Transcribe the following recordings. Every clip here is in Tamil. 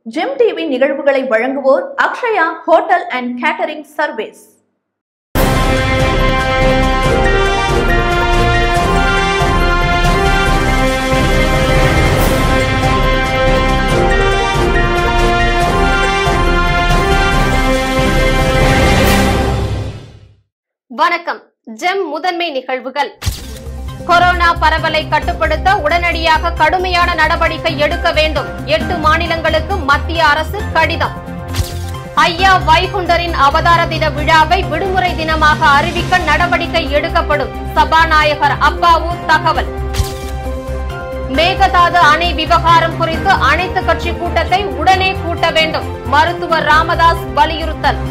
ஜெம் டிவி நிகழ்வுகளை வழங்குவோர் Akshaya hotel and catering service வணக்கம் ஜெம் முதன்மை நிகழ்வுகள் கொரோனா பரவலை கட்டுப்படுத்த உடனடியாக கடுமையான நடவடிக்கை எடுக்க வேண்டும் எட்டு மாநிலங்களுக்கு மத்திய அரசு கடிதம் ஐயா வைகுண்டரின் அவதார தின விழாவை விடுமுறை தினமாக அறிவிக்க நடவடிக்கை எடுக்கப்படும் சபாநாயகர் அப்பாவு தகவல் மேகதாது அணை விவகாரம் குறித்து அனைத்து கட்சி கூட்டத்தை உடனே கூட்ட வேண்டும் மருத்துவர் ராமதாஸ் வலியுறுத்தல்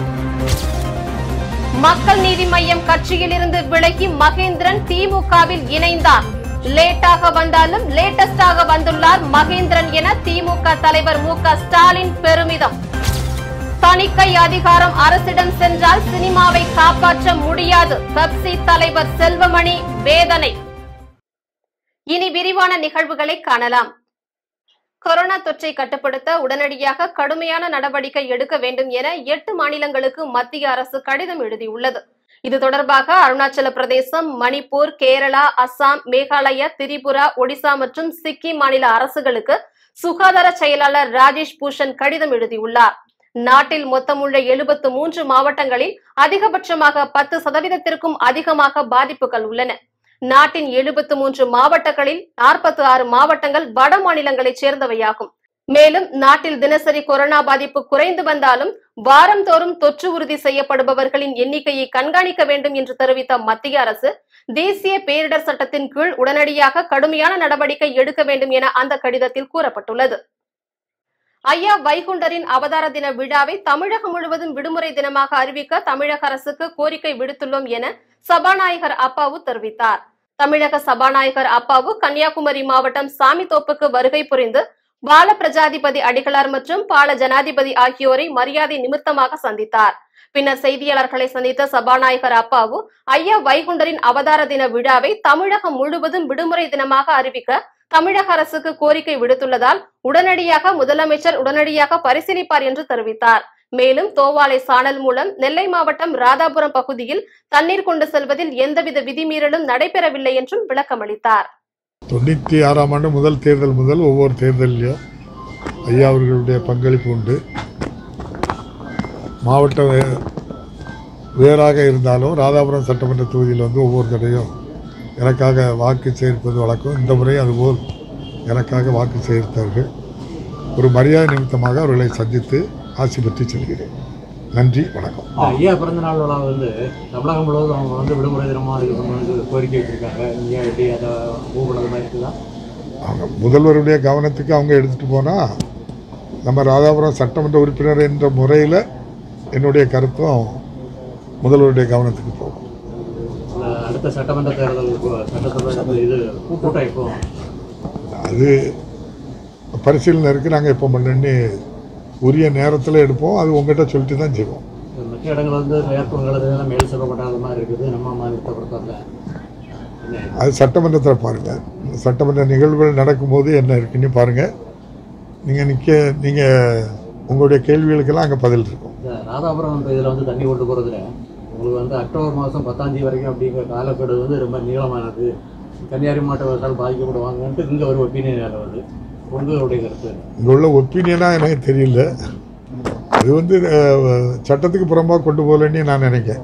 மக்கள் நீதி மய்யம் கட்சியில் இருந்து விலகி மகேந்திரன் திமுகவில் இணைந்தார் லேட்டாக வந்தாலும் லேட்டஸ்டாக வந்துள்ளார் மகேந்திரன் என திமுக தலைவர் மு க ஸ்டாலின் பெருமிதம் தணிக்கை அதிகாரம் அரசிடம் சென்றால் சினிமாவை காப்பாற்ற முடியாது பெப்சி தலைவர் செல்வமணி வேதனை இனி விரிவான நிகழ்வுகளை காணலாம் கொரோனா தொற்றை கட்டுப்படுத்த உடனடியாக கடுமையான நடவடிக்கை எடுக்க வேண்டும் என எட்டு மாநிலங்களுக்கு மத்திய அரசு கடிதம் எழுதியுள்ளது இது தொடர்பாக அருணாச்சல பிரதேசம் மணிப்பூர் கேரளா அசாம் மேகாலயா திரிபுரா ஒடிசா மற்றும் சிக்கிம் மாநில அரசுகளுக்கு சுகாதார செயலாளர் ராஜேஷ் பூஷன் கடிதம் எழுதியுள்ளார் நாட்டில் மொத்தமுள்ள எழுபத்து மூன்று மாவட்டங்களில் அதிகபட்சமாக பத்து சதவீதத்திற்கும் அதிகமாக பாதிப்புகள் உள்ளன நாட்டின் எழுபத்து மூன்று மாவட்டங்களில் நாற்பத்தி ஆறு மாவட்டங்கள் வட மாநிலங்களைச் சேர்ந்தவையாகும் மேலும் நாட்டில் தினசரி கொரோனா பாதிப்பு குறைந்து வந்தாலும் வாரந்தோறும் தொற்று உறுதி செய்யப்படுபவர்களின் எண்ணிக்கையை கண்காணிக்க வேண்டும் என்று தெரிவித்த மத்திய அரசு தேசிய பேரிடர் சட்டத்தின் கீழ் உடனடியாக கடுமையான நடவடிக்கை எடுக்க வேண்டும் என அந்த கடிதத்தில் கூறப்பட்டுள்ளது ஐயா வைகுண்டரின் அவதார தின விழாவை தமிழகம் முழுவதும் விடுமுறை தினமாக அறிவிக்க தமிழக அரசுக்கு கோரிக்கை விடுத்துள்ளோம் என சபாநாயகர் அப்பாவு தெரிவித்தார் தமிழக சபாநாயகர் அப்பாவு கன்னியாகுமரி மாவட்டம் சாமித்தோப்புக்கு வருகை புரிந்து பால பிரஜாதிபதி அடிகளார் மற்றும் பால ஜனாதிபதி ஆகியோரை மரியாதை நிமித்தமாக சந்தித்தார் பின்னர் செய்தியாளர்களை சந்தித்த சபாநாயகர் அப்பாவு ஐயா வைகுண்டரின் அவதார தின விழாவை தமிழகம் முழுவதும் விடுமுறை தினமாக அறிவிக்க தமிழக அரசுக்கு கோரிக்கை விடுத்துள்ளதால் உடனடியாக முதலமைச்சர் உடனடியாக பரிசீலிப்பார் என்று தெரிவித்தார் மேலும் தோவாலை சானல் மூலம் நெல்லை மாவட்டம் ராதாபுரம் பகுதியில் தண்ணீர் கொண்டு செல்வதில் எந்தவித விதிமீறலும் நடைபெறவில்லை என்றும் விளக்கமளித்தார் தொண்ணூற்றி ஆறாம் ஆண்டு முதல் தேர்தல் முதல் ஒவ்வொரு தேர்தலையும் ஐயா அவர்களுடைய பங்களிப்பு உண்டு மாவட்ட வே- வேறாக இருந்தாலும் ராதாபுரம் சட்டமன்ற தொகுதியில் வந்து ஒவ்வொரு தடையும் எனக்காக வாக்கு சேர்ப்பது வழக்கம் இந்த முறை அதுபோல் எனக்காக வாக்கு சேர்த்தார்கள் ஒரு மரியாதை நிமித்தமாக அவர்களை சந்தித்து ஆசி பெற்று செல்கிறேன் நன்றி வணக்கம் ஐயா பிறந்த நாள் விழா வந்து தமிழகம் முழுவதும் அவங்க வந்து விடுமுறை தினமாக இருக்கணும்னு வந்து கோரிக்கை வச்சிருக்காங்க நீங்கள் எப்படி அதை மூவ் பண்ணது மாதிரி இருக்குதா அவங்க முதல்வருடைய கவனத்துக்கு அவங்க எடுத்துகிட்டு போனால் நம்ம ராதாபுரம் சட்டமன்ற உறுப்பினர் என்ற முறையில் என்னுடைய கருத்தும் முதல்வருடைய கவனத்துக்கு போகும் இந்த அடுத்த சட்டமன்ற தேர்தல் இப்போ சட்டசபை இது கூட்டம் இப்போ அது பரிசீலனை இருக்குது நாங்கள் எப்போ பண்ணணுன்னு உரிய நேரத்தில் எடுப்போம் அது உங்கள்கிட்ட சொல்லிட்டு தான் செய்வோம் மற்ற இடங்கள் வந்து மேற்கொள்கள் இதெல்லாம் மேல் சொல்லப்படாத மாதிரி இருக்குது நம்ம மாநிலத்தை பொறுத்தவரை என்ன அது சட்டமன்றத்தில் பாருங்கள் சட்டமன்ற நிகழ்வுகள் நடக்கும்போது என்ன இருக்குன்னு பாருங்கள் நீங்கள் நிற்க நீங்கள் உங்களுடைய கேள்விகளுக்கெல்லாம் அங்கே பதில் இருக்கும் இந்த ராதாபுரம் இப்போ இதில் வந்து தண்ணி கொண்டு போகிறதுல உங்களுக்கு வந்து அக்டோபர் மாதம் பத்தாம் தேதி வரைக்கும் அப்படிங்கிற காலக்கெடு வந்து ரொம்ப நீளமானது கன்னியாகுமரி மாவட்ட விவசாயம் பாதிக்கப்படுவாங்கன்ட்டு இங்கே ஒரு ஒப்பீனியன் வருது உங்களுடைய கருத்து என்ன? இங்கே உள்ள ஒப்பீனியனாக எனக்கு தெரியல அது வந்து அஹ், சட்டத்துக்கு புறம்பாக கொண்டு போகலன்னு நான் நினைக்கிறேன்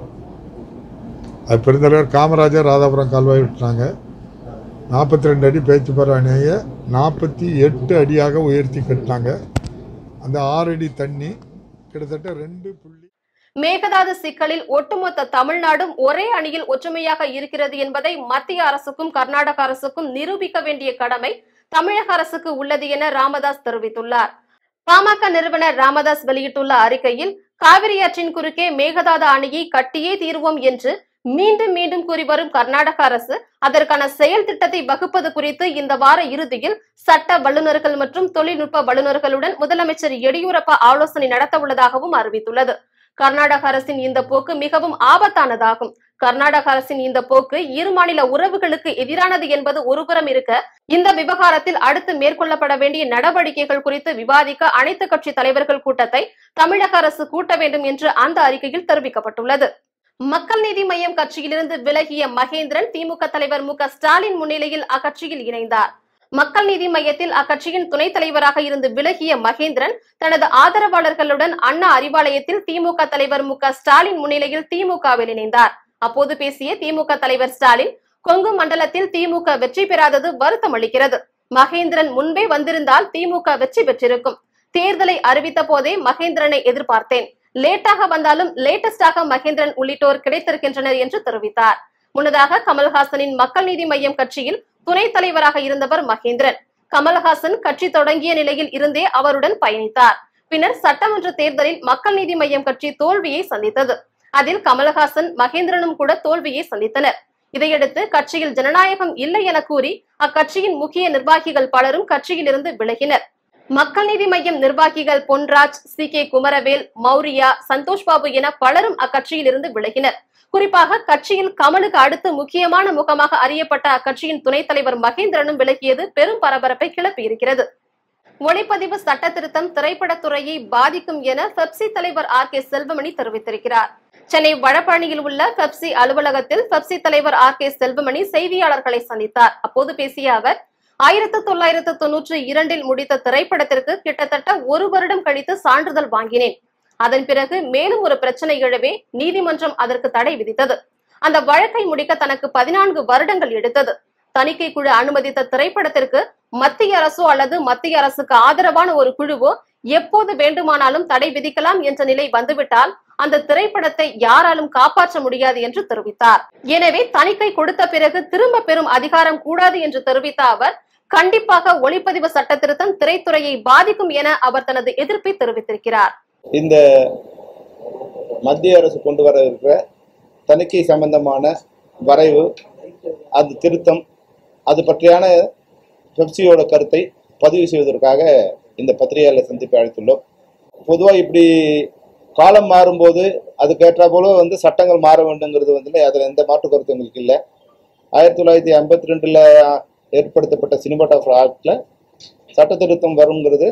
அது பெருந்தலைவர் காமராஜர் ராதாபுரம் கால்வாய் விட்டுனாங்க நாற்பத்தி ரெண்டு அடி பேச்சுப்பாறை அணையை நாற்பத்தி எட்டு அடியாக உயர்த்தி கட்டினாங்க அந்த ஆறு அடி தண்ணி கிட்டத்தட்ட ரெண்டு புள்ளி மேகதாது சிக்கலில் ஒட்டுமொத்த தமிழ்நாடும் ஒரே அணியில் ஒற்றுமையாக இருக்கிறது என்பதை மத்திய அரசுக்கும் கர்நாடக அரசுக்கும் நிரூபிக்க வேண்டிய கடமை தமிழக அரசுக்கு உள்ளது என ராமதாஸ் தெரிவித்துள்ளார் பாமக நிறுவனர் ராமதாஸ் வெளியிட்டுள்ள அறிக்கையில் காவிரி ஆற்றின் குறுக்கே மேகதாது அணையை கட்டியே தீர்வோம் என்று மீண்டும் மீண்டும் கூறி வரும் கர்நாடக அரசு அதற்கான செயல் திட்டத்தை வகுப்பது குறித்து இந்த வார இறுதியில் சட்ட வல்லுநர்கள் மற்றும் தொழில்நுட்ப வல்லுநர்களுடன் முதலமைச்சர் எடியூரப்பா ஆலோசனை நடத்த உள்ளதாகவும் அறிவித்துள்ளது கர்நாடக அரசின் இந்த போக்கு மிகவும் ஆபத்தானதாகும் கர்நாடக அரசின் இந்த போக்கு இரு மாநில உறவுகளுக்கு எதிரானது என்பது ஒருபுறம் இருக்க இந்த விவகாரத்தில் அடுத்து மேற்கொள்ளப்பட வேண்டிய நடவடிக்கைகள் குறித்து விவாதிக்க அனைத்து கட்சி தலைவர்கள் கூட்டத்தை தமிழக அரசு கூட்ட வேண்டும் என்று அந்த அறிக்கையில் தெரிவிக்கப்பட்டுள்ளது மக்கள் நீதி மய்யம் கட்சியிலிருந்து விலகிய மகேந்திரன் திமுக தலைவர் மு க ஸ்டாலின் முன்னிலையில் அக்கட்சியில் இணைந்தார் மக்கள் நீதி மையத்தில் அக்கட்சியின் துணைத் தலைவராக இருந்து விலகிய மகேந்திரன் தனது ஆதரவாளர்களுடன் அண்ணா அறிவாலயத்தில் திமுக தலைவர் மு க ஸ்டாலின் முன்னிலையில் திமுகவில் இணைந்தார் அப்போது பேசிய திமுக தலைவர் ஸ்டாலின் கொங்கு மண்டலத்தில் திமுக வெற்றி பெறாதது வருத்தம் அளிக்கிறது மகேந்திரன் முன்பே வந்திருந்தால் திமுக வெற்றி பெற்றிருக்கும் தேர்தலை அறிவித்த போதே மகேந்திரனை எதிர்பார்த்தேன் லேட்டாக வந்தாலும் லேட்டஸ்டாக மகேந்திரன் உள்ளிட்டோர் கிடைத்திருக்கின்றனர் என்று தெரிவித்தார் முன்னதாக கமல்ஹாசனின் மக்கள் நீதி மய்யம் கட்சியில் துணைத் தலைவராக இருந்தவர் மகேந்திரன் கமல்ஹாசன் கட்சி தொடங்கிய நிலையில் இருந்தே அவருடன் பயணித்தார் பின்னர் சட்டமன்ற தேர்தலில் மக்கள் நீதி மய்யம் கட்சி தோல்வியை சந்தித்தது அதில் கமல்ஹாசன் மகேந்திரனும் கூட தோல்வியை சந்தித்தனர் இதையடுத்து கட்சியில் ஜனநாயகம் இல்லை என கூறி அக்கட்சியின் முக்கிய நிர்வாகிகள் பலரும் கட்சியிலிருந்து விலகினர் மக்கள் நீதி மய்யம் நிர்வாகிகள் பொன்ராஜ் சி கே குமரவேல் மௌரியா சந்தோஷ் பாபு என பலரும் அக்கட்சியிலிருந்து விலகினர் குறிப்பாக கட்சியில் கமலுக்கு அடுத்து முக்கியமான முகமாக அறியப்பட்ட அக்கட்சியின் துணைத் தலைவர் மகேந்திரனும் விலகியது பெரும் பரபரப்பை கிளப்பியிருக்கிறது ஒளிப்பதிவு சட்ட திருத்தம் திரைப்படத்துறையை பாதிக்கும் என பெப்சி தலைவர் ஆர் கே செல்வமணி தெரிவித்திருக்கிறார் சென்னை வடபழனியில் உள்ள பெப்சி அலுவலகத்தில் பெப்சி தலைவர் ஆர் கே செல்வமணி செய்தியாளர்களை சந்தித்தார் அப்போது பேசிய அவர் ஆயிரத்து தொள்ளாயிரத்து தொன்னூற்றி இரண்டில் முடித்த திரைப்படத்திற்கு கிட்டத்தட்ட ஒரு வருடம் கழித்து சான்றிதழ் வாங்கினேன் அதன் பிறகு மேலும் ஒரு பிரச்சனை எழவே நீதிமன்றம் அதற்கு தடை விதித்தது அந்த வழக்கை முடிக்க தனக்கு பதினான்கு வருடங்கள் எடுத்தது தணிக்கை குழு அனுமதித்த திரைப்படத்திற்கு மத்திய அரசோ அல்லது மத்திய அரசுக்கு ஆதரவான ஒரு குழுவோ எப்போது வேண்டுமானாலும் தடை விதிக்கலாம் என்ற நிலை வந்துவிட்டால் அந்த திரைப்படத்தை யாராலும் காப்பாற்ற முடியாது என்று தெரிவித்தார் எனவே தணிக்கை கொடுத்த பிறகு திரும்ப பெறும் அதிகாரம் கூடாது என்று தெரிவித்த அவர் கண்டிப்பாக ஒளிப்பதிவு சட்ட திருத்தம் திரைத்துறையை பாதிக்கும் என அவர் தனது எதிர்ப்பை தெரிவித்திருக்கிறார் இந்த மத்திய அரசு கொண்டு வர இருக்கிற தணிக்கை சம்பந்தமான வரைவு அது திருத்தம் அது பற்றியான பெப்சியோட கருத்தை பதிவு செய்வதற்காக இந்த பத்திரிகையாளர் சந்திப்பை அழைத்துள்ளோம் பொதுவாக இப்படி காலம் மாறும்போது அதுக்கேற்றா போல வந்து சட்டங்கள் மாற வேண்டுங்கிறது வந்து அதில் எந்த மாற்று கருத்து எங்களுக்கு இல்லை ஆயிரத்தி தொள்ளாயிரத்தி ஐம்பத்தி ரெண்டில் ஏற்படுத்தப்பட்ட சினிமாட்டோகிராஃபர் ஆக்டில் சட்ட திருத்தம் வருங்கிறது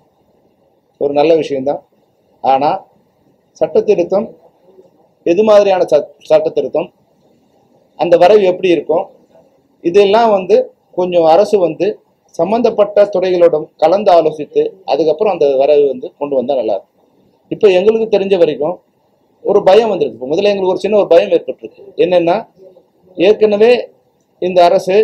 ஒரு நல்ல விஷயம்தான் ஆனால் சட்ட திருத்தம் எது மாதிரியான சட் சட்ட திருத்தம் அந்த வரைவு எப்படி இருக்கும் இதெல்லாம் வந்து கொஞ்சம் அரசு வந்து சம்பந்தப்பட்ட துறைகளோட கலந்து ஆலோசித்து அதுக்கப்புறம் அந்த வரைவு வந்து கொண்டு வந்தால் நல்லா இருக்கும் இப்போ எங்களுக்கு தெரிஞ்ச வரைக்கும் ஒரு பயம் வந்திருக்கு இப்போ முதல்ல எங்களுக்கு ஒரு சின்ன ஒரு பயம் ஏற்பட்டிருக்கு என்னென்னா ஏற்கனவே இந்த அரசு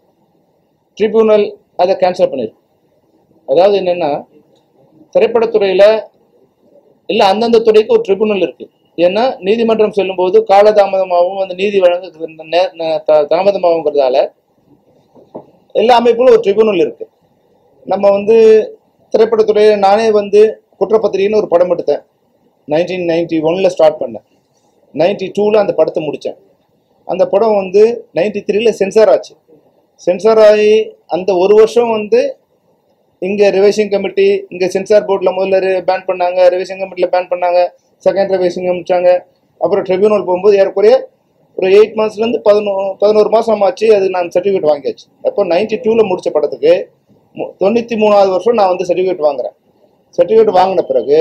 ட்ரிபியூனல் அதை கேன்சல் பண்ணியிருக்கு அதாவது என்னென்னா திரைப்படத்துறையில் இல்லை அந்தந்த துறைக்கு ஒரு ட்ரிபுனல் இருக்கு ஏன்னா நீதிமன்றம் செல்லும்போது காலதாமதமாகவும் அந்த நீதி வழங்க நே- நே- த- தாமதமாகுங்கிறதால எல்லா அமைப்புகளும் ஒரு ட்ரிபுனல் இருக்கு நம்ம வந்து திரைப்படத்துறையில் நானே வந்து குற்றப்பத்திரிகைன்னு ஒரு படம் எடுத்தேன் நைன்டீன் நைன்டி ஒன்ல ஸ்டார்ட் பண்ணேன் நைன்டி டூவில் அந்த படத்தை முடித்தேன் அந்த படம் வந்து நைன்டி த்ரீல சென்சார் ஆச்சு சென்சார் ஆகி அந்த ஒரு வருஷம் வந்து இங்கே ரிவைசிங் கமிட்டி இங்கே சென்சார் போர்டில் முதல்ல பேன் பண்ணாங்க ரிவைசிங் கமிட்டியில் பேன் பண்ணாங்க செகண்ட் ரிவைசிங் அமைச்சாங்க அப்புறம் ட்ரிபியூனல் போகும்போது ஏறக்குறைய ஒரு எயிட் மந்த்ஸ்லேருந்து பதினோ பதினோரு மாதம் ஆச்சு அது நான் சர்டிஃபிகேட் வாங்கியாச்சு அப்போ நைன்டி டூவில் முடித்த படத்துக்கு மு- தொண்ணூற்றி மூணாவது வருஷம் நான் வந்து சர்டிஃபிகேட் வாங்குறேன் சர்டிஃபிகேட் வாங்கின பிறகு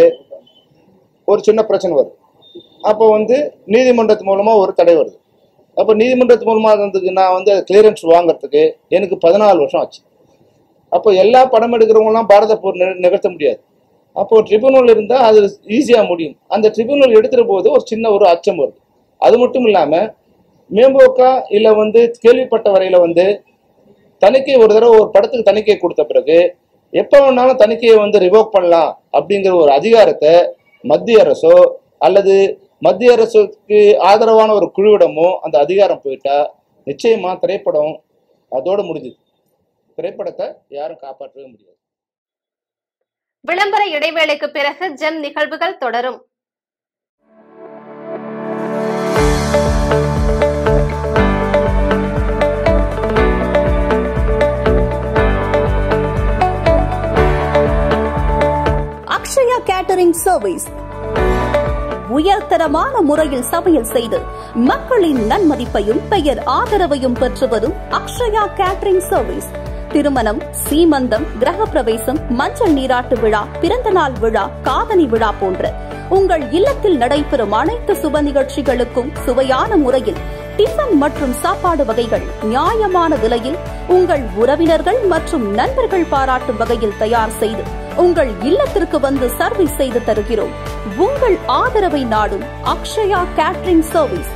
ஒரு சின்ன பிரச்சனை வருது அப்போ வந்து நீதிமன்றத்து மூலமாக ஒரு தடை வருது அப்போ நீதிமன்றத்து மூலமாக இருந்ததுக்கு நான் வந்து கிளியரன்ஸ் வாங்குறதுக்கு எனக்கு பதினாலு வருஷம் ஆச்சு அப்போ எல்லா படம் எடுக்கிறவங்கலாம் பாரத போர் நிக- நிகழ்த்த முடியாது அப்போ ட்ரிபியூனல் இருந்தால் அது ஈஸியாக முடியும் அந்த ட்ரிபியூனல் எடுத்துகிற போது ஒரு சின்ன ஒரு அச்சம் வருது அது மட்டும் இல்லாமல் மேம்போக்கா இல்லை வந்து கேள்விப்பட்ட வரையில் வந்து தணிக்கை ஒரு தடவை ஒரு படத்துக்கு தணிக்கை கொடுத்த பிறகு எப்போ வேணாலும் தணிக்கையை வந்து ரிவோக் பண்ணலாம் அப்படிங்கிற ஒரு அதிகாரத்தை மத்திய அரசோ அல்லது மத்திய அரசுக்கு ஆதரவான ஒரு குழுவிடமோ அந்த அதிகாரம் போயிட்டா நிச்சயமா திரைப்படம் அதோட முடிஞ்சுது திரைப்படத்தை யாரும் காப்பாற்றவே முடியாது விளம்பர இடைவேளைக்கு பிறகு ஜெம் நிகழ்வுகள் தொடரும் Akshaya Catering Service. உயர்தரமான முறையில் சமையல் செய்து மக்களின் நன்மதிப்பையும் பெயர் ஆதரவையும் பெற்று வரும் அக்ஷயா கேட்டரிங் சர்வீஸ் திருமணம் சீமந்தம் கிரகப்பிரவேசம் மஞ்சள் நீராட்டு விழா பிறந்தநாள் விழா காதணி விழா போன்ற உங்கள் இல்லத்தில் நடைபெறும் அனைத்து சுப நிகழ்ச்சிகளுக்கும் சுவையான முறையில் டிஃபன் மற்றும் சாப்பாடு வகைகள் நியாயமான விலையில் உங்கள் உறவினர்கள் மற்றும் நண்பர்கள் பாராட்டும் வகையில் தயார் செய்து உங்கள் இல்லத்திற்கு வந்து சர்வீஸ் செய்து தருகிறோம் உங்கள் ஆதரவை நாடும் அக்ஷயா கேட்டரிங் சர்வீஸ்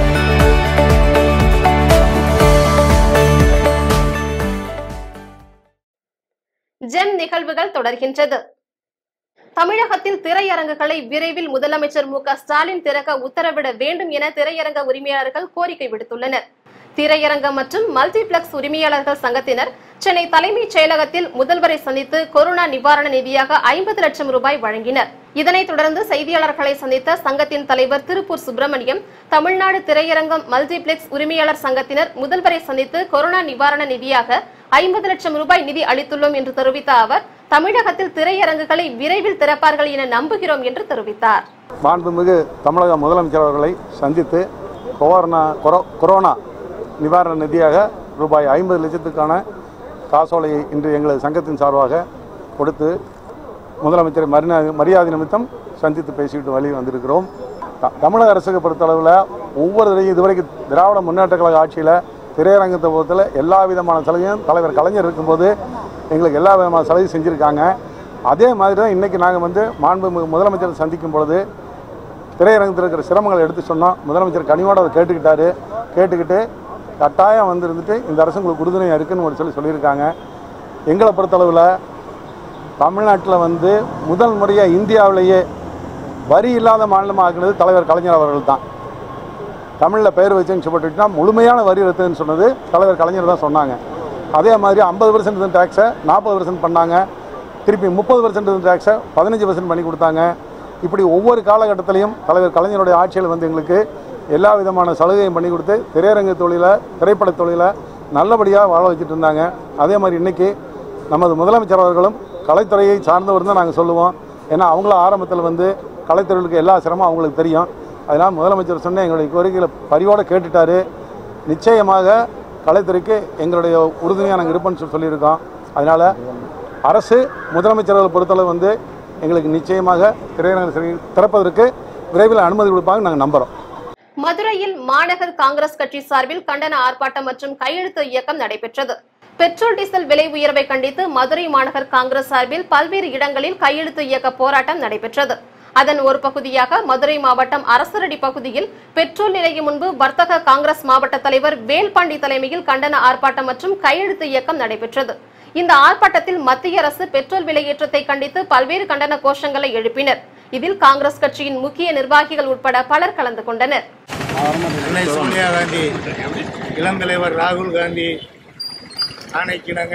ஜெம் நிகழ்வுகள் தொடர்கின்றது தமிழகத்தில் திரையரங்குகளை விரைவில் முதலமைச்சர் மு க ஸ்டாலின் திறக்க உத்தரவிட வேண்டும் என திரையரங்க உரிமையாளர்கள் கோரிக்கை விடுத்துள்ளனர் திரையரங்கம் மற்றும் மல்டிபிளெக்ஸ் உரிமையாளர்கள் சங்கத்தினர் சென்னை தலைமைச் செயலகத்தில் முதல்வரை சந்தித்து கொரோனா நிவாரண நிதியாக ஐம்பது லட்சம் ரூபாய் வழங்கினர் இதனைத் தொடர்ந்து செய்தியாளர்களை சந்தித்த சங்கத்தின் தலைவர் திருப்பூர் சுப்பிரமணியம் தமிழ்நாடு திரையரங்கம் மல்டிபிளெக்ஸ் உரிமையாளர் சங்கத்தினர் முதல்வரை சந்தித்து கொரோனா நிவாரண நிதியாக ஐம்பது லட்சம் ரூபாய் நிதி அளித்துள்ளோம் என்று தெரிவித்த அவர் தமிழகத்தில் திரையரங்குகளை விரைவில் திறப்பார்கள் என நம்புகிறோம் என்று தெரிவித்தார் மாண்புமிகு தமிழக முதலமைச்சர் அவர்களை சந்தித்து கொரோனா கொரோ- கொரோனா நிவாரண நிதியாக ரூபாய் ஐம்பது லட்சத்துக்கான காசோலையை இன்று எங்களது சங்கத்தின் சார்பாக கொடுத்து முதலமைச்சரை மரியா- மரியாதை நிமித்தம் சந்தித்து பேசிவிட்டு வழி வந்திருக்கிறோம் த- தமிழக அரசுக்கு பொறுத்தளவில் ஒவ்வொரு தடையும் இதுவரைக்கும் திராவிட முன்னேற்ற கழக ஆட்சியில் திரையரங்கத்தை பொறுத்தல எல்லா விதமான சலுகையும் தலைவர் கலைஞர் இருக்கும்போது எங்களுக்கு எல்லா விதமான சலுகை செஞ்சுருக்காங்க அதே மாதிரி தான் இன்றைக்கி நாங்கள் வந்து மாண்பு முதலமைச்சரை சந்திக்கும் பொழுது திரையரங்கத்தில் இருக்கிற சிரமங்களை எடுத்து சொன்னோம் முதலமைச்சர் கனிவோடு அதை கேட்டுக்கிட்டாரு கேட்டுக்கிட்டு கட்டாயம் வந்து இருந்துட்டு இந்த அரசு உங்களுக்கு உறுதுணையாக இருக்குன்னு ஒரு சொல்லி சொல்லியிருக்காங்க எங்களை பொறுத்தளவில் தமிழ்நாட்டில் வந்து முதல் முறையாக இந்தியாவிலேயே வரி இல்லாத மாநிலமாக ஆக்குனது தலைவர் கலைஞர் அவர்கள் தான் தமிழில் பெயர் வச்சுன்னு சொல்லிட்டுனா முழுமையான வரி ரத்துன்னு சொன்னது தலைவர் கலைஞர் தான் சொன்னாங்க அதே மாதிரி ஐம்பது பர்சன்ட் டேக்ஸை நாற்பது பர்சன்ட் பண்ணாங்க திருப்பி முப்பது பர்சன்ட் டேக்ஸை பதினஞ்சு பர்சன்ட் பண்ணி கொடுத்தாங்க இப்படி ஒவ்வொரு காலகட்டத்திலையும் தலைவர் கலைஞருடைய ஆட்சியில் வந்து எங்களுக்கு எல்லா விதமான சலுகையும் பண்ணி கொடுத்து திரையரங்கு தொழிலை திரைப்பட தொழிலை நல்லபடியாக வாழ வச்சுட்டு இருந்தாங்க அதே மாதிரி இன்றைக்கி நமது முதலமைச்சர் அவர்களும் கலைத்துறையை சார்ந்தவர் தான் நாங்கள் சொல்லுவோம் ஏன்னா அவங்கள ஆரம்பத்தில் வந்து கலைத்துறைகளுக்கு எல்லா சிரமம் அவங்களுக்கு தெரியும் அதனால் முதலமைச்சர் சொன்ன எங்களுடைய கோரிக்கைகளை பரிவோடு கேட்டுட்டாரு நிச்சயமாக கலைத்துறைக்கு எங்களுடைய உறுதுணையாக நாங்கள் இருப்போம்னு சொல்லி சொல்லியிருக்கோம் அதனால் அரசு முதலமைச்சர்களை பொறுத்தளவு வந்து எங்களுக்கு நிச்சயமாக திரையரங்கு திரை- திறப்பதற்கு விரைவில் அனுமதி கொடுப்பாங்க நாங்கள் நம்புகிறோம் மதுரையில் மாநகர் காங்கிரஸ் கட்சி சார்பில் கண்டன ஆர்ப்பாட்டம் மற்றும் கையெழுத்து இயக்கம் நடைபெற்றது பெட்ரோல் டீசல் விலை உயர்வை கண்டித்து மதுரை மாநகர் காங்கிரஸ் சார்பில் பல்வேறு இடங்களில் கையெழுத்து இயக்க போராட்டம் நடைபெற்றது அதன் ஒரு பகுதியாக மதுரை மாவட்டம் அரசரடி பகுதியில் பெட்ரோல் நிலையம் முன்பு வர்த்தக காங்கிரஸ் மாவட்ட தலைவர் வேல்பாண்டி தலைமையில் கண்டன ஆர்ப்பாட்டம் மற்றும் கையெழுத்து இயக்கம் நடைபெற்றது இந்த ஆர்ப்பாட்டத்தில் மத்திய அரசு பெட்ரோல் விலையேற்றத்தை கண்டித்து பல்வேறு கண்டன கோஷங்களை எழுப்பினர் இதில் காங்கிரஸ் கட்சியின் முக்கிய நிர்வாகிகள் உட்பட பலர் கலந்து கொண்டனர் அன்னை சோனியா காந்தி இளம் தலைவர் ராகுல் காந்தி ஆணைக்கிணங்க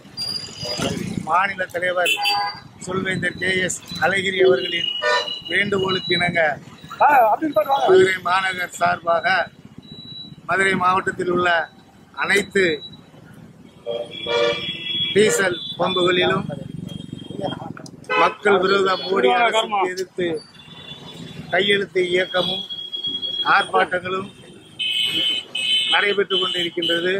மாநில தலைவர் சொல்வேந்தர் கே எஸ் அழகிரி அவர்களின் வேண்டுகோளுக்கு இணங்க மதுரை மாநகர் சார்பாக மதுரை மாவட்டத்தில் உள்ள அனைத்து டீசல் பம்புகளிலும் மக்கள் விரோத மோடி அரசுக்கு எதிர்த்து கையெழுத்து இயக்கமும் ஆர்ப்பாட்டங்களும் நடைபெற்றுக் கொண்டிருக்கின்றது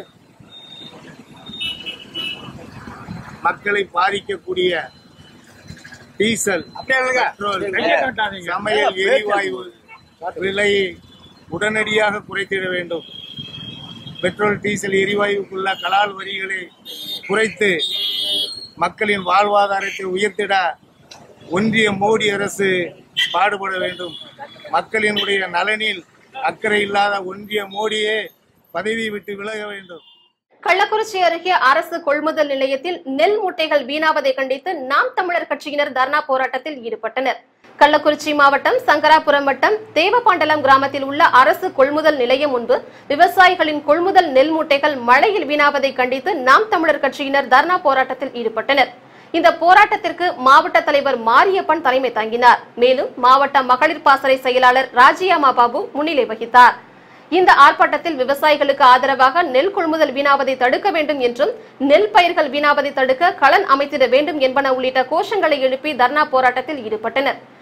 மக்களை பாதிக்கக்கூடிய டீசல் பெட்ரோல், சமையல் எரிவாயு விலையை உடனடியாக குறைத்திட வேண்டும் பெட்ரோல் டீசல் எரிவாயுக்குள்ள கலால் வரிகளை குறைத்து மக்களின் வாழ்வாதாரத்தை உயர்த்திட ஒன்றிய மோடி அரசு பாடுபட வேண்டும் மக்களினுடைய நலனில் அக்கறை இல்லாத ஒன்றிய மோடியே பதவி விட்டு விலக வேண்டும் கள்ளக்குறிச்சி அருகே அரசு கொள்முதல் நிலையத்தில் நெல் மூட்டைகள் வீணாவதை கண்டித்து நாம் தமிழர் கட்சியினர் தர்ணா போராட்டத்தில் ஈடுபட்டனர் கள்ளக்குறிச்சி மாவட்டம் சங்கராபுரம் வட்டம் தேவபாண்டலம் கிராமத்தில் உள்ள அரசு கொள்முதல் நிலையம் முன்பு விவசாயிகளின் கொள்முதல் நெல் மூட்டைகள் மழையில் வீணாவதை கண்டித்து நாம் தமிழர் கட்சியினர் தர்ணா போராட்டத்தில் ஈடுபட்டனர் இந்த போராட்டத்திற்கு மாவட்ட தலைவர் மாரியப்பன் தலைமை தாங்கினார் மேலும் மாவட்ட மகளிர் பாசறை செயலாளர் ராஜியாமா பாபு முன்னிலை வகித்தார் இந்த ஆர்ப்பாட்டத்தில் விவசாயிகளுக்கு ஆதரவாக நெல் கொள்முதல் வீணாவதை தடுக்க வேண்டும் என்றும் நெல் பயிர்கள் வீணாவதை தடுக்க களன் அமைத்திட வேண்டும் என்பன உள்ளிட்ட கோஷங்களை எழுப்பி தர்ணா போராட்டத்தில் ஈடுபட்டனர்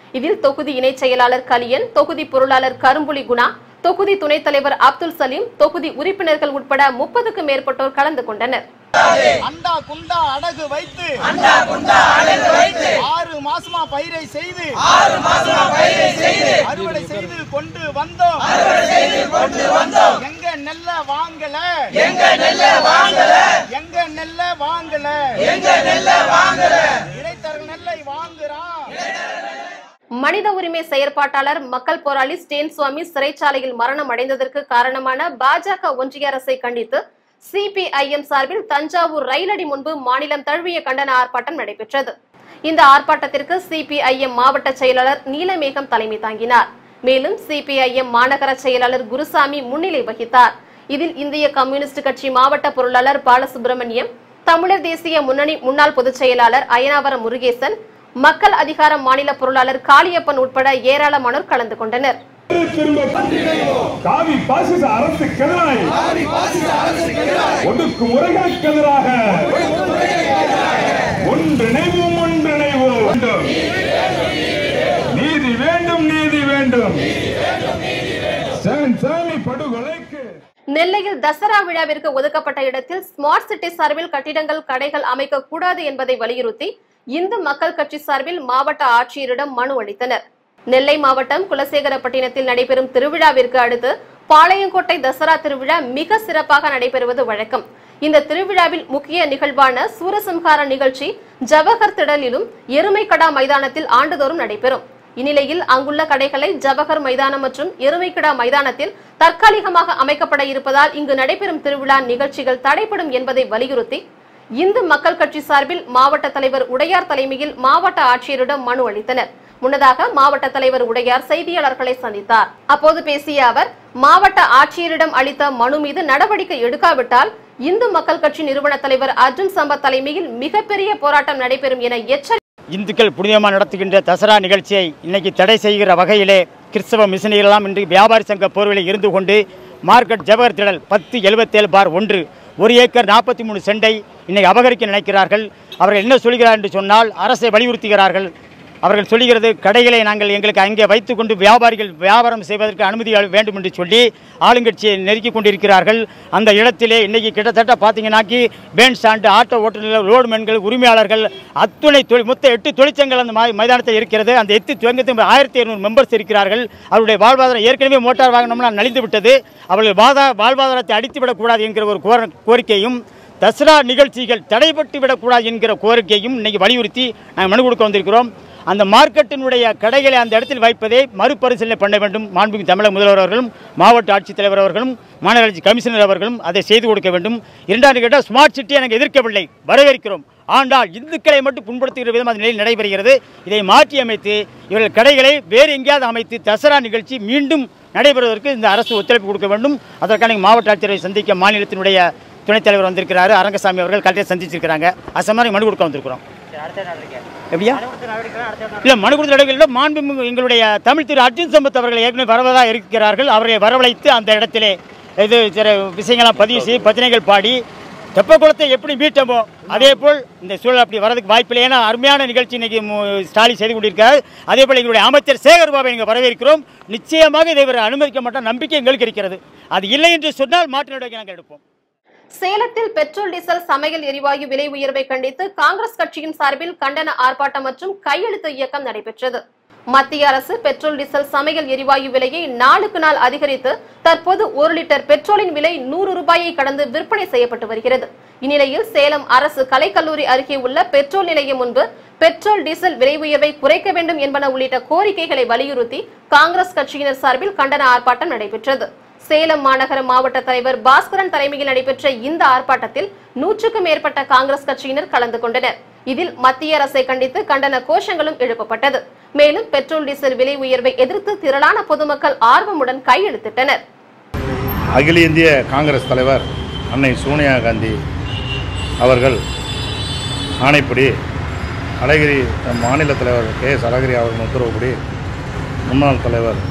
இதில் தொகுதி இணைச் செயலாளர் கலியன் தொகுதி பொருளாளர் கரும்புலி குணா தொகுதி துணைத் தலைவர் அப்துல் சலீம் தொகுதி உறுப்பினர்கள் உட்பட முப்பதுக்கும் மேற்பட்டோர் கலந்து கொண்டனர் அண்டா குண்டா அடகு வைத்து அண்டா குண்டா அடகு வைத்து ஆறு மாசமா பயிரை செய்து ஆறு மாசமா பயிரை செய்து அறுவடை செய்து கொண்டு வந்தோம் அறுவடை செய்து கொண்டு வந்தோம் எங்க நெல்ல வாங்கல எங்க நெல்ல வாங்கல எங்க நெல்ல வாங்கல எங்க நெல்ல வாங்கல இடைத்தரக நெல்லை வாங்குறான் மனித உரிமை செயற்பாட்டாளர் மக்கள் போராளி ஸ்டேன் சுவாமி சிறைச்சாலையில் மரணம் அடைந்ததற்கு காரணமான பாஜக ஒன்றிய அரசை கண்டித்து சிபிஐஎம் சார்பில் தஞ்சாவூர் ரயிலடி முன்பு மாநிலம் தழுவிய கண்டன ஆர்ப்பாட்டம் நடைபெற்றது இந்த ஆர்ப்பாட்டத்திற்கு சிபிஐஎம் மாவட்ட செயலாளர் நீலமேகம் தலைமை தாங்கினார் மேலும் சிபிஐஎம் மாநகர செயலாளர் குருசாமி முன்னிலை வகித்தார் இதில் இந்திய கம்யூனிஸ்ட் கட்சி மாவட்ட பொருளாளர் பாலசுப்ரமணியம் தமிழர் தேசிய முன்னணி முன்னாள் பொதுச் செயலாளர் அயனாவரம் முருகேசன் மக்கள் அதிகாரம் மாநில பொருளாளர் காளியப்பன் உட்பட ஏராளமானோர் கலந்து கொண்டனர் காவி பாசிச அரசுக்கு எதிராய் ஒடுக்கு முறைகளுக்கு எதிராக ஒன்றிணைவோம் ஒன்றிணைவோம் வேண்டும். நீதி வேண்டும் நீதி வேண்டும் சாமி படுகொலைக்கு நெல்லையில் தசரா விழாவிற்கு ஒதுக்கப்பட்ட இடத்தில் ஸ்மார்ட் சிட்டி சார்பில் கட்டிடங்கள் கடைகள் அமைக்க கூடாது என்பதை வலியுறுத்தி இந்து மக்கள் கட்சி சார்பில் மாவட்ட ஆட்சியரிடம் மனு அளித்தனர் நெல்லை மாவட்டம் குலசேகரப்பட்டினத்தில் நடைபெறும் திருவிழாவிற்கு அடுத்து பாளையங்கோட்டை தசரா திருவிழா மிக சிறப்பாக நடைபெறுவது வழக்கம் இந்த திருவிழாவில் முக்கிய நிகழ்வான சூரசம்ஹார நிகழ்ச்சி ஜவஹர் திடலிலும் எருமைக்கடா மைதானத்தில் ஆண்டுதோறும் நடைபெறும் இந்நிலையில் அங்குள்ள கடைகளை ஜவஹர் மைதானம் மற்றும் எருமைக்கிடா மைதானத்தில் தற்காலிகமாக அமைக்கப்பட இருப்பதால் இங்கு நடைபெறும் திருவிழா நிகழ்ச்சிகள் தடைப்படும் என்பதை வலியுறுத்தி இந்து மக்கள் கட்சி சார்பில் மாவட்ட தலைவர் உடையார் தலைமையில் மாவட்ட ஆட்சியரிடம் மனு அளித்தனர் முன்னதாக மாவட்ட தலைவர் உடையார் செய்தியாளர்களை சந்தித்தார் அப்போது பேசிய அவர் மாவட்ட ஆட்சியரிடம் அளித்த மனு மீது நடவடிக்கை எடுக்காவிட்டால் இந்து மக்கள் கட்சி நிறுவன தலைவர் அர்ஜுன் சம்பத் தலைமையில் மிகப்பெரிய போராட்டம் நடைபெறும் என எச்சரித்தார் இந்துக்கள் புனிதமாக நடத்துகின்ற தசரா நிகழ்ச்சியை இன்னைக்கு தடை செய்கிற வகையிலே கிறிஸ்தவ மிஷினரிகளெல்லாம் இன்று வியாபாரி சங்க போர்வையில் இருந்து கொண்டு மார்க்கெட் ஜவஹர் திடல் பத்து எழுபத்தேழு பார் ஒன்று ஒரு ஏக்கர் நாற்பத்தி மூணு சென்டை இன்னைக்கு அபகரிக்க நினைக்கிறார்கள் அவர்கள் என்ன சொல்கிறார் என்று சொன்னால் அரசை வலியுறுத்துகிறார்கள் அவர்கள் சொல்லுகிறது கடைகளை நாங்கள் எங்களுக்கு அங்கே வைத்துக்கொண்டு வியாபாரிகள் வியாபாரம் செய்வதற்கு அனுமதி அள- வேண்டும் என்று சொல்லி ஆளுங்கட்சியை நெருக்கி கொண்டிருக்கிறார்கள் அந்த இடத்திலே இன்னைக்கு கிட்டத்தட்ட பார்த்தீங்கன்னாக்கி பேன் ஸ்டாண்டு ஆட்டோ ஓட்டுநர்கள் ரோடுமேன்கள் உரிமையாளர்கள் அத்துணை தொழில் மொத்த எட்டு தொழிற்சங்கங்கள் அந்த மை- மைதானத்தில் இருக்கிறது அந்த எட்டு தொழிற்சங்கத்தில் ஆயிரத்தி இருநூறு மெம்பர்ஸ் இருக்கிறார்கள் அவருடைய வாழ்வாதாரம் ஏற்கனவே மோட்டார் வாகனம்லாம் நலிந்து விட்டது அவர்கள் வாதா வாழ்வாதாரத்தை அடித்துவிடக்கூடாது என்கிற ஒரு கோர- கோரிக்கையும் தசரா நிகழ்ச்சிகள் தடைபட்டு விடக்கூடாது என்கிற கோரிக்கையும் இன்னைக்கு வலியுறுத்தி நாங்கள் மனு கொடுக்க வந்திருக்கிறோம் அந்த மார்க்கெட்டினுடைய கடைகளை அந்த இடத்தில் வைப்பதை மறுபரிசீலனை பண்ண வேண்டும் மாண்புமிகு தமிழக முதல்வர் அவர்களும் மாவட்ட ஆட்சித்தலைவர் அவர்களும் மாநகராட்சி கமிஷனர் அவர்களும் அதை செய்து கொடுக்க வேண்டும் இரண்டாவது கேட்டால் ஸ்மார்ட் சிட்டியை நாங்கள் எதிர்க்கவில்லை வரவேற்கிறோம் ஆனால் இந்துக்களை மட்டும் புண்படுத்துகிற விதம் அந்த நிலையில் நடைபெறுகிறது இதை மாற்றி அமைத்து இவர்கள் கடைகளை வேறு எங்கேயாவது அமைத்து தசரா நிகழ்ச்சி மீண்டும் நடைபெறுவதற்கு இந்த அரசு ஒத்துழைப்பு கொடுக்க வேண்டும் அதற்கான மாவட்ட ஆட்சியரை சந்திக்க மாநிலத்தினுடைய துணைத் தலைவர் வந்திருக்கிறாரு அரங்கசாமி அவர்கள் கலெக்டர் சந்திச்சிருக்கிறாங்க அது மாதிரி மனு கொடுக்க வந்திருக்கிறோம் எப்படியா இல்லை மனு கொடுத்த நடவடிக்கையில் மாண்புமிகு எங்களுடைய தமிழ் திரு அர்ஜுன் சம்பத் அவர்கள் ஏற்கனவே வரவதாக இருக்கிறார்கள் அவரை வரவழைத்து அந்த இடத்திலே இது சில விஷயங்கள்லாம் பதிவு செய்து பத்திரிகைகள் பாடி தெப்பக்குளத்தை எப்படி மீட்டமோ அதே போல் இந்த சூழல் அப்படி வரதுக்கு வாய்ப்பில்லை ஏன்னா அருமையான நிகழ்ச்சி இன்னைக்கு மு- ஸ்டாலின் செய்து கொண்டிருக்கிறார் அதே போல் எங்களுடைய அமைச்சர் சேகர் பாபை இங்கே வரவேற்கிறோம் நிச்சயமாக இதை இவர் அனுமதிக்க மாட்டோம் நம்பிக்கை எங்களுக்கு இருக்கிறது அது இல்லை என்று சொன்னால் மாற்று நடவடிக்கை நாங்கள் எடுப்போம் சேலத்தில் பெட்ரோல் டீசல் சமையல் எரிவாயு விலை உயர்வை கண்டித்து காங்கிரஸ் கட்சியின் சார்பில் கண்டன ஆர்ப்பாட்டம் மற்றும் கையெழுத்து இயக்கம் நடைபெற்றது மத்திய அரசு பெட்ரோல் டீசல் சமையல் எரிவாயு விலையை நாளுக்கு நாள் அதிகரித்து தற்போது ஒரு லிட்டர் பெட்ரோலின் விலை நூறு ரூபாயை கடந்து விற்பனை செய்யப்பட்டு வருகிறது இந்நிலையில் சேலம் அரசு கலைக்கல்லூரி அருகே உள்ள பெட்ரோல் நிலையம் முன்பு பெட்ரோல் டீசல் விலை உயர்வை குறைக்க வேண்டும் என்பன உள்ளிட்ட கோரிக்கைகளை வலியுறுத்தி காங்கிரஸ் கட்சியினர் சார்பில் கண்டன ஆர்ப்பாட்டம் நடைபெற்றது சேலம் மாநகர மாவட்ட தலைவர் பாஸ்கரன் தலைமையில் நடைபெற்ற இந்த ஆர்ப்பாட்டத்தில் நூற்றுக்கும் மேற்பட்ட காங்கிரஸ் கட்சியினர் கலந்து கொண்டனர் இதில் மத்திய அரசை கண்டித்து கண்டன கோஷங்களும் எழுப்பப்பட்டது மேலும் பெட்ரோல் டீசல் விலை உயர்வை எதிர்த்து திரளான பொதுமக்கள் ஆர்வமுடன் கையெழுத்திட்டனர் அகில இந்திய காங்கிரஸ் தலைவர் அன்னை சோனியா காந்தி அவர்கள் ஆணைப்படி அழகிரி மாநில தலைவர் கே எஸ் அழகிரி அவர்கள் உத்தரவுப்படி முன்னாள் தலைவர்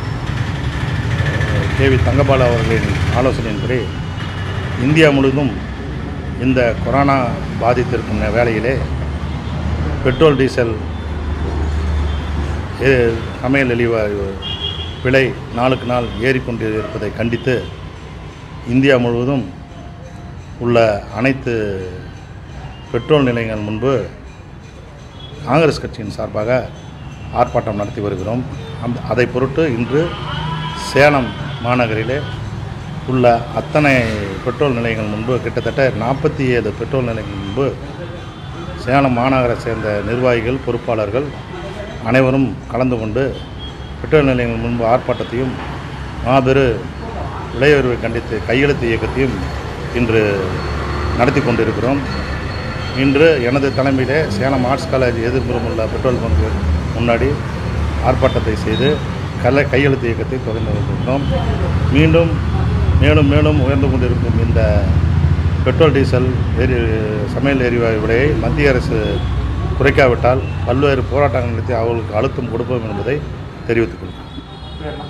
கே வி தங்கபாலு அவர்களின் ஆலோசனையின்படி இந்தியா முழுவதும் இந்த கொரோனா பாதித்திருக்கும் வேளையிலே பெட்ரோல் டீசல் எ- சமையல் எரிவாயு விலை நாளுக்கு நாள் ஏறிக்கொண்டு இருப்பதை கண்டித்து இந்தியா முழுவதும் உள்ள அனைத்து பெட்ரோல் நிலையங்கள் முன்பு காங்கிரஸ் கட்சியின் சார்பாக ஆர்ப்பாட்டம் நடத்தி வருகிறோம் அந்த அதை பொருட்டு இன்று சேலம் மாநகரிலே உள்ள அத்தனை பெட்ரோல் நிலையங்கள் முன்பு கிட்டத்தட்ட நாற்பத்தி ஏழு பெட்ரோல் நிலையங்கள் முன்பு சேலம் மாநகரை சேர்ந்த நிர்வாகிகள் பொறுப்பாளர்கள் அனைவரும் கலந்து கொண்டு பெட்ரோல் நிலையங்கள் முன்பு ஆர்ப்பாட்டத்தையும் மாபெரு விலை உயர்வை கண்டித்து கையெழுத்து இயக்கத்தையும் இன்று நடத்தி கொண்டிருக்கிறோம் இன்று எனது தலைமையிலே சேலம் ஆர்ட்ஸ் காலேஜ் எதிர்ப்புறம் உள்ள பெட்ரோல் பங்கு முன்னாடி ஆர்ப்பாட்டத்தை செய்து கல கையெழுத்து இயக்கத்தை தொடர்ந்து வருகின்றோம் மீண்டும் மேலும் மேலும் உயர்ந்து கொண்டிருக்கும் இந்த பெட்ரோல் டீசல் எரி சமையல் எரிவாயு விலையை மத்திய அரசு குறைக்காவிட்டால் பல்வேறு போராட்டங்கள் நடத்தி அவர்களுக்கு அழுத்தம் கொடுப்போம் என்பதை தெரிவித்துக் கொள்கிறேன்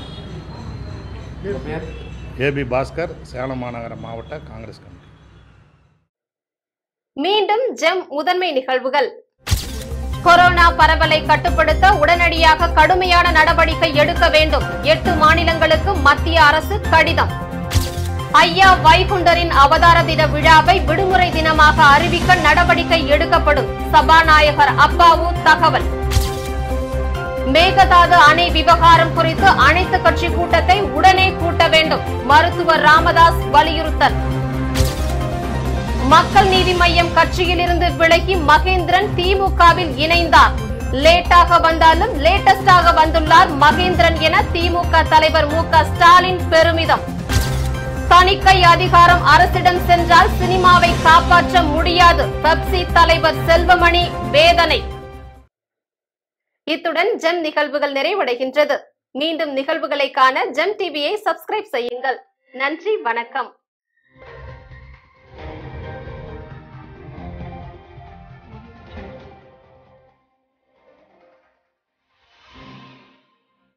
ஏபி பாஸ்கர் சேலம் மாநகர மாவட்ட காங்கிரஸ் கமிட்டி மீண்டும் ஜெம் முதன்மை நிகழ்வுகள் கொரோனா பரவலை கட்டுப்படுத்த உடனடியாக கடுமையான நடவடிக்கை எடுக்க வேண்டும் எட்டு மாநிலங்களுக்கு மத்திய அரசு கடிதம் ஐயா வைகுண்டரின் அவதார தின விழாவை விடுமுறை தினமாக அறிவிக்க நடவடிக்கை எடுக்கப்படும் சபாநாயகர் அப்பாவு தகவல் மேகதாது அணை விவகாரம் குறித்து அனைத்து கட்சி கூட்டத்தை உடனே கூட்ட வேண்டும் மருத்துவர் ராமதாஸ் வலியுறுத்தல் மக்கள் நீதி மய்யம் கட்சியிலிருந்து விலகி மகேந்திரன் திமுகவில் இணைந்தார் லேட்டாக வந்தாலும் லேட்டஸ்டாக வந்துள்ளார் மகேந்திரன் என திமுக தலைவர் மு க ஸ்டாலின் பெருமிதம் தணிக்கை அதிகாரம் அரசிடம் சென்றால் சினிமாவை காப்பாற்ற முடியாது பெப்சி தலைவர் செல்வமணி வேதனை இத்துடன் ஜெம் நிகழ்வுகள் நிறைவடைகின்றது மீண்டும் நிகழ்வுகளை காண ஜெம் டிவியை சப்ஸ்கிரைப் செய்யுங்கள் நன்றி வணக்கம்